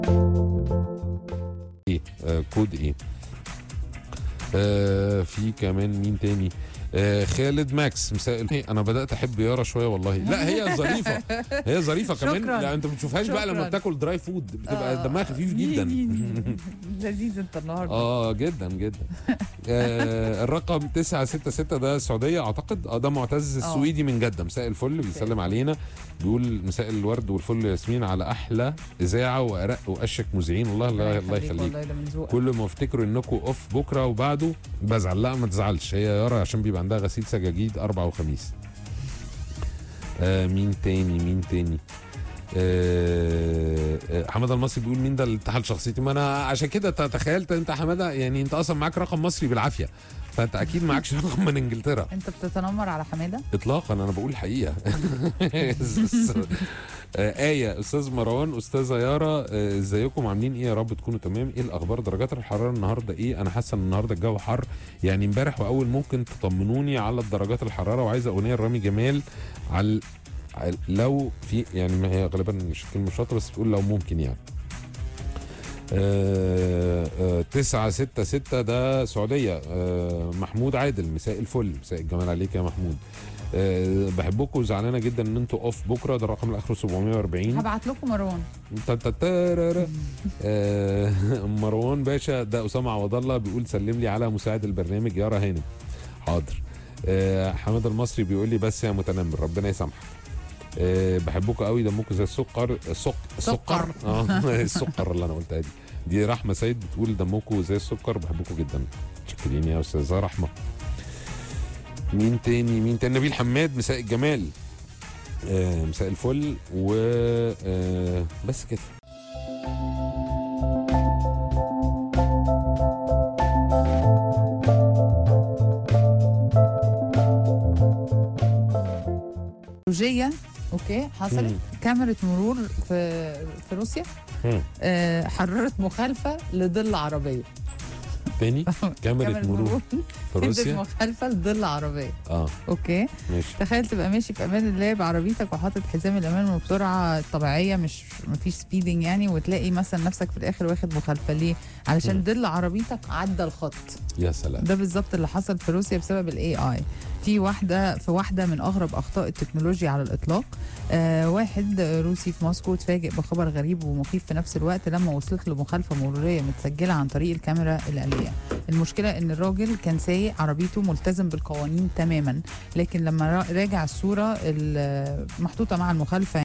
ايه آه كود ايه آه في كمان مين تاني آه خالد ماكس مساء الخير. انا بدات احب يارا شويه والله لا هي ظريفه هي ظريفه كمان شكراً. لا انت ما بتشوفهاش بقى لما شكراً. بتاكل دراي فود بتبقى آه. دمها خفيف جدا لذيذ انت النهارده اه جدا جدا آه الرقم 966 ده السعوديه اعتقد اه ده معتز آه. السويدي من جده مساء الفل بيسلم علينا بيقول مساء الورد والفل ياسمين على احلى اذاعه وارق واشك مذيعين والله الله, الله يخليك والله ده من ذوقك كل ما افتكروا انكم اوف بكره وبعده بزعل لا ما تزعلش هي يارا عشان بيبقى عندها غسيل سجاجيد اربع وخميس آه مين تاني مين تاني آه آه، حماده المصري بيقول مين ده اللي اتحل شخصيتي ما انا عشان كده ت- تخيلت انت حماده يعني انت اصلا معاك رقم مصري بالعافيه فانت اكيد معكش رقم من انجلترا انت بتتنمر على حماده اطلاقا انا بقول الحقيقه آه، آية أستاذ مروان أستاذة يارا آه، ازيكم عاملين إيه يا رب تكونوا تمام إيه الأخبار درجات الحرارة النهاردة إيه أنا حاسة إن النهاردة الجو حر يعني امبارح وأول ممكن تطمنوني على درجات الحرارة وعايزة أغنية رامي جمال على على- لو في يعني ما هي غالبا مش كلمة شاطرة بس بتقول لو ممكن يعني آه، آه، تسعة ستة ستة ده سعودية آه، محمود عادل مساء الفل مساء الجمال عليك يا محمود آه، بحبكم وزعلانه جدا ان انتوا اوف بكره ده الرقم الاخر 740 هبعت لكم مروان تا- تا- تارارا. آه، مروان باشا ده اسامه عوض الله بيقول سلم لي على مساعد البرنامج يارا هانم حاضر آه، حماد المصري بيقول لي بس يا متنمر ربنا يسامحك أه بحبكم قوي دمكم زي السكر السك السكر سكر. اه السكر اللي انا قلتها دي دي رحمه سيد بتقول دمكم زي السكر بحبكم جدا شكرين يا استاذه رحمه مين تاني مين تاني نبيل حماد مساء الجمال آه مساء الفل و آه بس كده تكنولوجيه اوكي حصلت مم. كاميرا مرور في في روسيا مم. آه، حررت مخالفه لظل عربيه تاني كاميرا مرور في ادت روسيا مخالفه لظل عربيه اه اوكي ماشي تخيل تبقى ماشي في امان الله بعربيتك وحاطط حزام الامان وبسرعه طبيعيه مش مفيش سبيدنج يعني وتلاقي مثلا نفسك في الاخر واخد مخالفه ليه؟ علشان مم. ظل عربيتك عدى الخط يا سلام ده بالظبط اللي حصل في روسيا بسبب الاي اي في واحده في واحده من اغرب اخطاء التكنولوجيا على الاطلاق آه واحد روسي في موسكو اتفاجئ بخبر غريب ومخيف في نفس الوقت لما وصلت له مخالفه مروريه متسجله عن طريق الكاميرا الاليه المشكله ان الراجل كان سايق عربيته ملتزم بالقوانين تماما لكن لما را- راجع الصوره المحطوطه مع المخالفه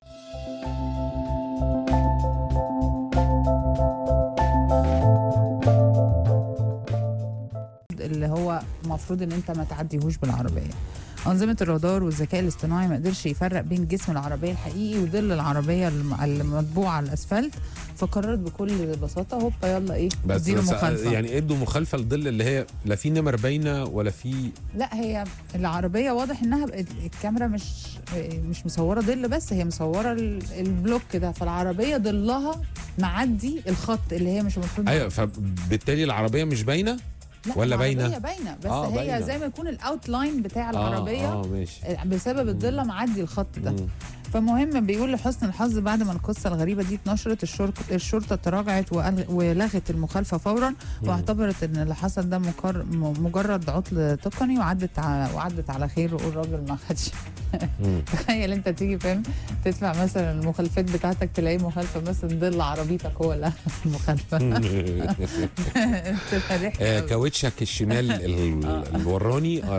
اللي هو المفروض ان انت ما تعديهوش بالعربيه أنظمة الرادار والذكاء الاصطناعي ما قدرش يفرق بين جسم العربية الحقيقي وظل العربية الم- المطبوع على الأسفلت فقررت بكل بساطة هوبا يلا إيه بس, اديله بس مخالفة يعني ادوا مخالفه لظل اللي هي لا في نمر باينه ولا في لا هي العربية واضح إنها ب- الكاميرا مش مش مصورة ظل بس هي مصورة ال- البلوك ده فالعربية ظلها معدي الخط اللي هي مش المفروض ايوه فبالتالي العربيه مش باينه لا ولا العربية باينة؟ باينة بس آه، هي باينة. زي ما يكون الاوتلاين بتاع العربية اه, آه ماشي بسبب الضله معدي الخط ده مم. فمهم بيقول لحسن الحظ بعد ما القصه الغريبه دي اتنشرت الشرطه الشرطه تراجعت وألغ- ولغت المخالفه فورا واعتبرت ان اللي حصل ده مكر م- مجرد عطل تقني وعدت ع- وعدت على خير والراجل ما خدش مم. تخيل انت تيجي فاهم تدفع مثلا المخالفات بتاعتك تلاقي مخالفه مثلا ظل عربيتك هو اللي المخالفه تبقى ضحك آه، أوي. كاوتشك الشمال ال- الوراني